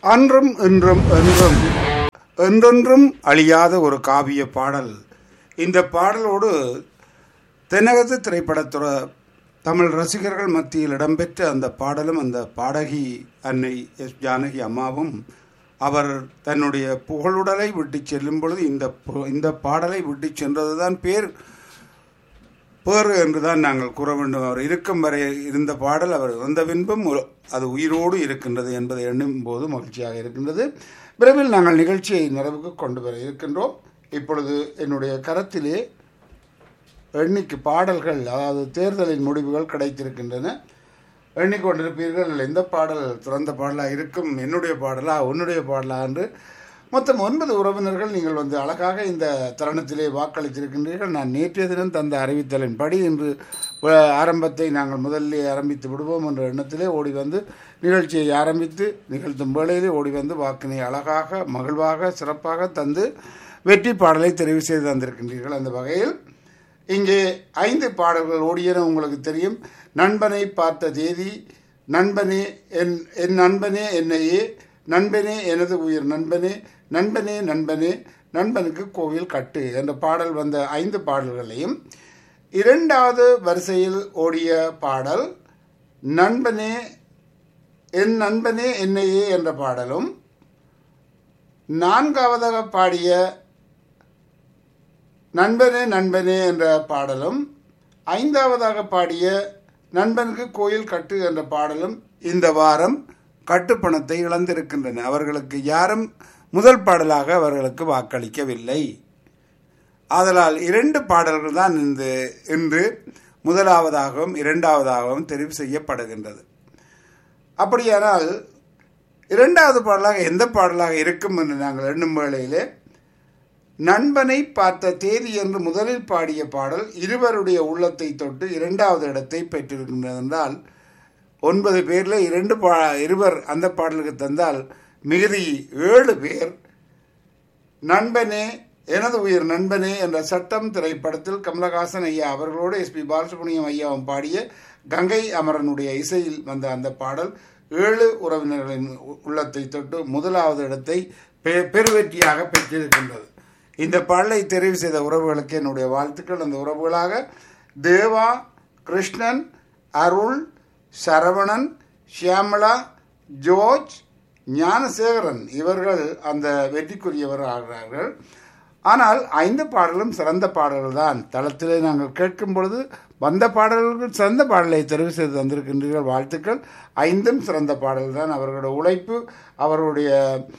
அன்றும் இன்றும் என்றும் என்றென்றும் அழியாத ஒரு காவிய பாடல் இந்த பாடலோடு தென்னகத்து திரைப்படத்துற தமிழ் ரசிகர்கள் மத்தியில் இடம்பெற்ற அந்த பாடலும் அந்த பாடகி அன்னை எஸ் ஜானகி அம்மாவும் அவர் தன்னுடைய புகழுடலை விட்டு செல்லும் பொழுது இந்த பு- இந்த பாடலை விட்டு சென்றதுதான் பேர் பேறு என்றுதான் நாங்கள் கூற வேண்டும் அவர் இருக்கும் வரை இருந்த பாடல் அவர் இறந்த பின்பும் ஒரு- அது உயிரோடு இருக்கின்றது என்பதை எண்ணும் போது மகிழ்ச்சியாக இருக்கின்றது விரைவில் நாங்கள் நிகழ்ச்சியை நிறைவுக்கு கொண்டு வர இருக்கின்றோம் இப்பொழுது என்னுடைய கரத்திலே எண்ணிக்கு பாடல்கள் அதாவது தேர்தலின் முடிவுகள் கிடைத்திருக்கின்றன எண்ணிக்கொண்டிருப்பீர்கள் எந்த பாடல் சிறந்த பாடலாக இருக்கும் என்னுடைய பாடலா உன்னுடைய பாடலா என்று மொத்தம் ஒன்பது உறவினர்கள் நீங்கள் வந்து அழகாக இந்த தருணத்திலே வாக்களித்திருக்கின்றீர்கள் நான் நேற்றைய தினம் தந்த அறிவித்தலின் படி இன்று அஹ், ஆரம்பத்தை நாங்கள் முதல்ல ஆரம்பித்து விடுவோம் என்ற எண்ணத்திலே ஓடி வந்து நிகழ்ச்சியை ஆரம்பித்து நிகழ்த்தும் வேளையிலே ஓடி வந்து வாக்கினை அழகாக மகிழ்வாக சிறப்பாக தந்து வெற்றி பாடலை தெரிவு செய்து தந்திருக்கின்றீர்கள் அந்த வகையில் இங்கே ஐந்து பாடல்கள் ஓடியன உங்களுக்கு தெரியும் நண்பனை பார்த்த தேதி நண்பனே என் என் நண்பனே என்னையே நண்பனே எனது உயிர் நண்பனே நண்பனே நண்பனே நண்பனுக்கு கோவில் கட்டு என்ற பாடல் வந்த ஐந்து பாடல்களையும் இரண்டாவது வரிசையில் ஓடிய பாடல் நண்பனே என் நண்பனே என்னையே என்ற பாடலும் நான்காவதாக பாடிய நண்பனே நண்பனே என்ற பாடலும் ஐந்தாவதாக பாடிய நண்பனுக்கு கோயில் கட்டு என்ற பாடலும் இந்த வாரம் கட்டுப்பணத்தை இழந்திருக்கின்றன அவர்களுக்கு யாரும் முதல் பாடலாக அவர்களுக்கு வாக்களிக்கவில்லை ஆதலால் இரண்டு பாடல்கள் தான் இந்த இன்று முதலாவதாகவும் இரண்டாவதாகவும் தெரிவு செய்யப்படுகின்றது அப்படியானால் இரண்டாவது பாடலாக எந்த பாடலாக இருக்கும் என்று நாங்கள் எண்ணும் வேளையிலே நண்பனை பார்த்த தேதி என்று முதலில் பாடிய பாடல் இருவருடைய உள்ளத்தை தொட்டு இரண்டாவது இடத்தை பெற்றிருக்கின்றது என்றால் ஒன்பது பேரில் இரண்டு பா இருவர் அந்த பாடலுக்கு தந்தால் மிகுதி ஏழு பேர் நண்பனே எனது உயிர் நண்பனே என்ற சட்டம் திரைப்படத்தில் கமலஹாசன் ஐயா அவர்களோடு எஸ்பி பாலசுப்ரமணியம் ஐயாவும் பாடிய கங்கை அமரனுடைய இசையில் வந்த அந்த பாடல் ஏழு உறவினர்களின் உ- உள்ளத்தை தொட்டு முதலாவது இடத்தை பெ- பெருவெற்றியாக பெற்றிருக்கின்றது இந்த பாடலை தெரிவு செய்த உறவுகளுக்கு என்னுடைய வாழ்த்துக்கள் அந்த உறவுகளாக தேவா கிருஷ்ணன் அருள் சரவணன் ஷியாமளா ஜோர்ஜ் ஞானசேகரன் இவர்கள் அந்த வெற்றிக்குரியவர் ஆகிறார்கள் ஆனால் ஐந்து பாடலும் சிறந்த பாடல்கள் தான் தளத்திலே நாங்கள் கேட்கும் பொழுது வந்த பாடல்கள் சிறந்த பாடலை தெரிவு செய்து தந்திருக்கின்றீர்கள் வாழ்த்துக்கள் ஐந்தும் சிறந்த பாடல் தான் அவர்களுடைய உழைப்பு அவருடைய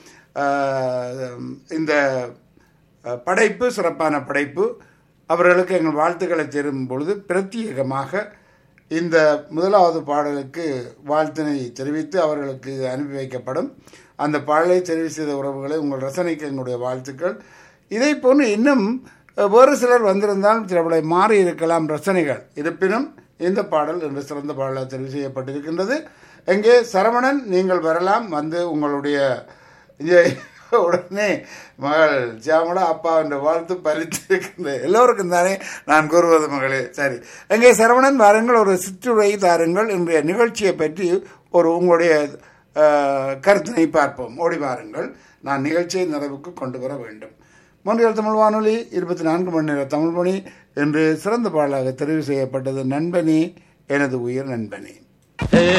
ஆஹ், இந்த அஹ், படைப்பு சிறப்பான படைப்பு அவர்களுக்கு எங்கள் வாழ்த்துக்களை தரும் பொழுது பிரத்யேகமாக இந்த முதலாவது பாடலுக்கு வாழ்த்தினை தெரிவித்து அவர்களுக்கு அனுப்பி வைக்கப்படும் அந்த பாடலை தெரிவு செய்த உறவுகளை உங்கள் ரசனைக்கு எங்களுடைய வாழ்த்துக்கள் இதை போன்று இன்னும் அஹ், வேறு சிலர் வந்திருந்தால் சில மாறி இருக்கலாம் ரசனைகள் இருப்பினும் இந்த பாடல் என்று சிறந்த பாடலாக தெரிவு செய்யப்பட்டிருக்கின்றது எங்கே சரவணன் நீங்கள் வரலாம் வந்து உங்களுடைய இங்கே உடனே மகள் ஜாமலா அப்பா என்ற வாழ்த்து பறித்திருக்கின்ற எல்லோருக்கும் தானே நான் கூறுவது மகளே சரி எங்கே சரவணன் வாருங்கள் ஒரு சிற்றுரை தாருங்கள் இன்றைய நிகழ்ச்சியை பற்றி ஒரு உங்களுடைய அஹ், கருத்தினை பார்ப்போம் ஓடி வாருங்கள் நான் நிகழ்ச்சியை நிறைவுக்கு கொண்டு வர வேண்டும் மூன்றியல் தமிழ் வானொலி இருபத்தி நான்கு மணி நேர தமிழ் மணி என்று சிறந்த பாடலாக தெரிவு செய்யப்பட்டது நண்பனே எனது உயிர் நண்பனே